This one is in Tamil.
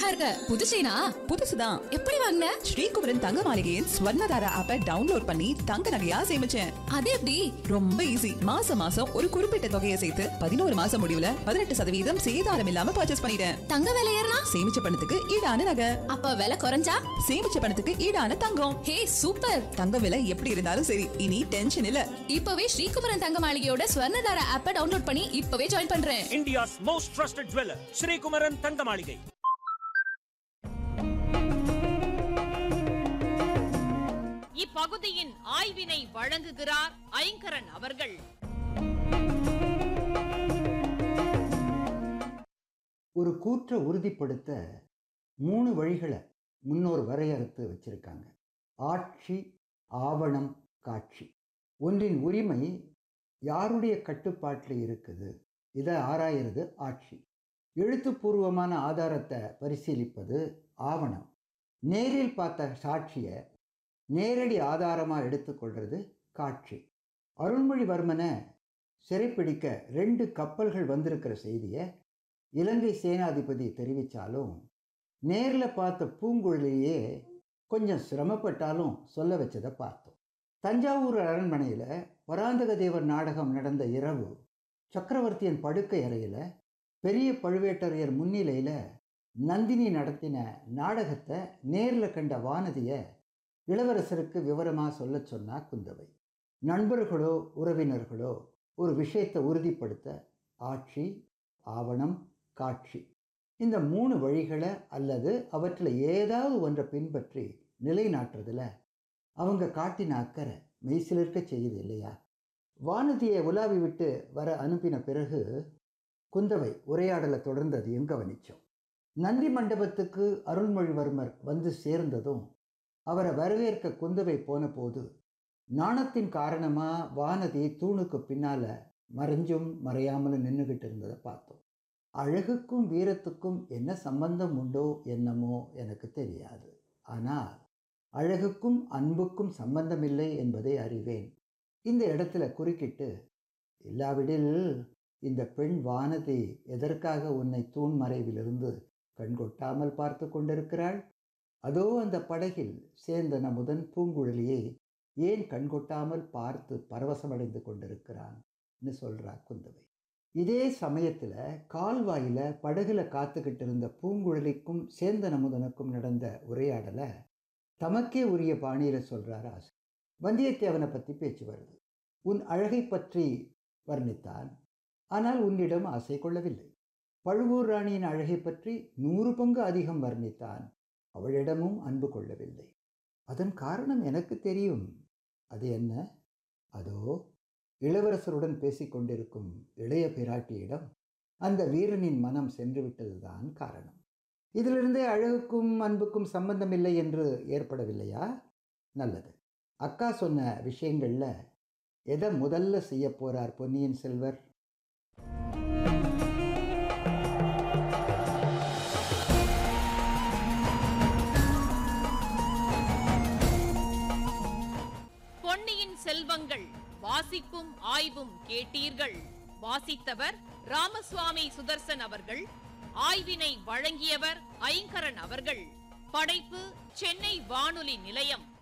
அழகா இருக்க புது செயினா புதுசுதான் எப்படி வாங்கின ஸ்ரீகுமரன் தங்க மாளிகையின் ஸ்வர்ணதாரா ஆப்பை டவுன்லோட் பண்ணி தங்க நகையா சேமிச்சேன் அது எப்படி ரொம்ப ஈஸி மாசம் மாசம் ஒரு குறிப்பிட்ட தொகையை சேர்த்து பதினோரு மாசம் முடிவுல பதினெட்டு சதவீதம் சேதாரம் இல்லாம பர்ச்சேஸ் பண்ணிட்டேன் தங்க விலை ஏறினா சேமிச்ச பணத்துக்கு ஈடான நகை அப்ப விலை குறைஞ்சா சேமிச்ச பணத்துக்கு ஈடான தங்கம் ஹே சூப்பர் தங்க விலை எப்படி இருந்தாலும் சரி இனி டென்ஷன் இல்ல இப்பவே ஸ்ரீகுமரன் தங்க மாளிகையோட ஸ்வர்ணதார ஆப்பை டவுன்லோட் பண்ணி இப்பவே ஜாயின் பண்றேன் India's most trusted jeweler, Sri Kumaran Thangamaligai. இப்பகுதியின் ஆய்வினை வழங்குகிறார் ஐங்கரன் அவர்கள் ஒரு கூற்றை உறுதிப்படுத்த மூணு வழிகளை முன்னோர் வரையறுத்து வச்சிருக்காங்க ஆட்சி ஆவணம் காட்சி ஒன்றின் உரிமை யாருடைய கட்டுப்பாட்டில் இருக்குது இதை ஆராயிறது ஆட்சி எழுத்துப்பூர்வமான ஆதாரத்தை பரிசீலிப்பது ஆவணம் நேரில் பார்த்த சாட்சியை நேரடி ஆதாரமாக எடுத்துக்கொள்றது காட்சி அருள்மொழிவர்மனை சிறைப்பிடிக்க ரெண்டு கப்பல்கள் வந்திருக்கிற செய்தியை இலங்கை சேனாதிபதி தெரிவித்தாலும் நேரில் பார்த்த பூங்குழலியே கொஞ்சம் சிரமப்பட்டாலும் சொல்ல வச்சதை பார்த்தோம் தஞ்சாவூர் அரண்மனையில் பராந்தக தேவர் நாடகம் நடந்த இரவு சக்கரவர்த்தியின் படுக்கை அறையில் பெரிய பழுவேட்டரையர் முன்னிலையில் நந்தினி நடத்தின நாடகத்தை நேரில் கண்ட வானதியை இளவரசருக்கு விவரமாக சொல்ல சொன்னா குந்தவை நண்பர்களோ உறவினர்களோ ஒரு விஷயத்தை உறுதிப்படுத்த ஆட்சி ஆவணம் காட்சி இந்த மூணு வழிகளை அல்லது அவற்றில் ஏதாவது ஒன்றை பின்பற்றி நிலைநாட்டுறதுல அவங்க காட்டின அக்கறை மெய்சிலிருக்க செய்யுது இல்லையா வானதியை உலாவி விட்டு வர அனுப்பின பிறகு குந்தவை உரையாடலை தொடர்ந்ததையும் கவனித்தோம் நந்தி மண்டபத்துக்கு அருள்மொழிவர்மர் வந்து சேர்ந்ததும் அவரை வரவேற்க குந்தவை போன போது நாணத்தின் காரணமாக வானதி தூணுக்கு பின்னால் மறைஞ்சும் மறையாமலும் நின்றுகிட்டு இருந்ததை பார்த்தோம் அழகுக்கும் வீரத்துக்கும் என்ன சம்பந்தம் உண்டோ என்னமோ எனக்கு தெரியாது ஆனால் அழகுக்கும் அன்புக்கும் சம்பந்தமில்லை என்பதை அறிவேன் இந்த இடத்துல குறுக்கிட்டு இல்லாவிடில் இந்த பெண் வானதி எதற்காக உன்னை தூண் மறைவிலிருந்து கண்கொட்டாமல் பார்த்து கொண்டிருக்கிறாள் அதோ அந்த படகில் சேர்ந்த நமுதன் பூங்குழலியை ஏன் கண்கொட்டாமல் பார்த்து பரவசமடைந்து கொண்டிருக்கிறான்னு சொல்றா குந்தவை இதே சமயத்தில் கால்வாயில் படகுல காத்துக்கிட்டு இருந்த பூங்குழலிக்கும் சேந்தன் அமுதனுக்கும் நடந்த உரையாடலை தமக்கே உரிய பாணியில் சொல்கிறார் ஆசை வந்தியத்தேவனை பற்றி பேச்சு வருது உன் அழகை பற்றி வர்ணித்தான் ஆனால் உன்னிடம் ஆசை கொள்ளவில்லை பழுவூர் ராணியின் அழகை பற்றி நூறு பங்கு அதிகம் வர்ணித்தான் அவளிடமும் அன்பு கொள்ளவில்லை அதன் காரணம் எனக்கு தெரியும் அது என்ன அதோ இளவரசருடன் பேசிக்கொண்டிருக்கும் இளைய பிராட்டியிடம் அந்த வீரனின் மனம் சென்று விட்டதுதான் காரணம் இதிலிருந்தே அழகுக்கும் அன்புக்கும் சம்பந்தமில்லை என்று ஏற்படவில்லையா நல்லது அக்கா சொன்ன விஷயங்களில் எதை முதல்ல செய்ய போறார் பொன்னியின் செல்வர் பொன்னியின் செல்வங்கள் வாசிப்பும் ஆய்வும் கேட்டீர்கள் வாசித்தவர் ராமசுவாமி சுதர்சன் அவர்கள் ஆய்வினை வழங்கியவர் ஐங்கரன் அவர்கள் படைப்பு சென்னை வானொலி நிலையம்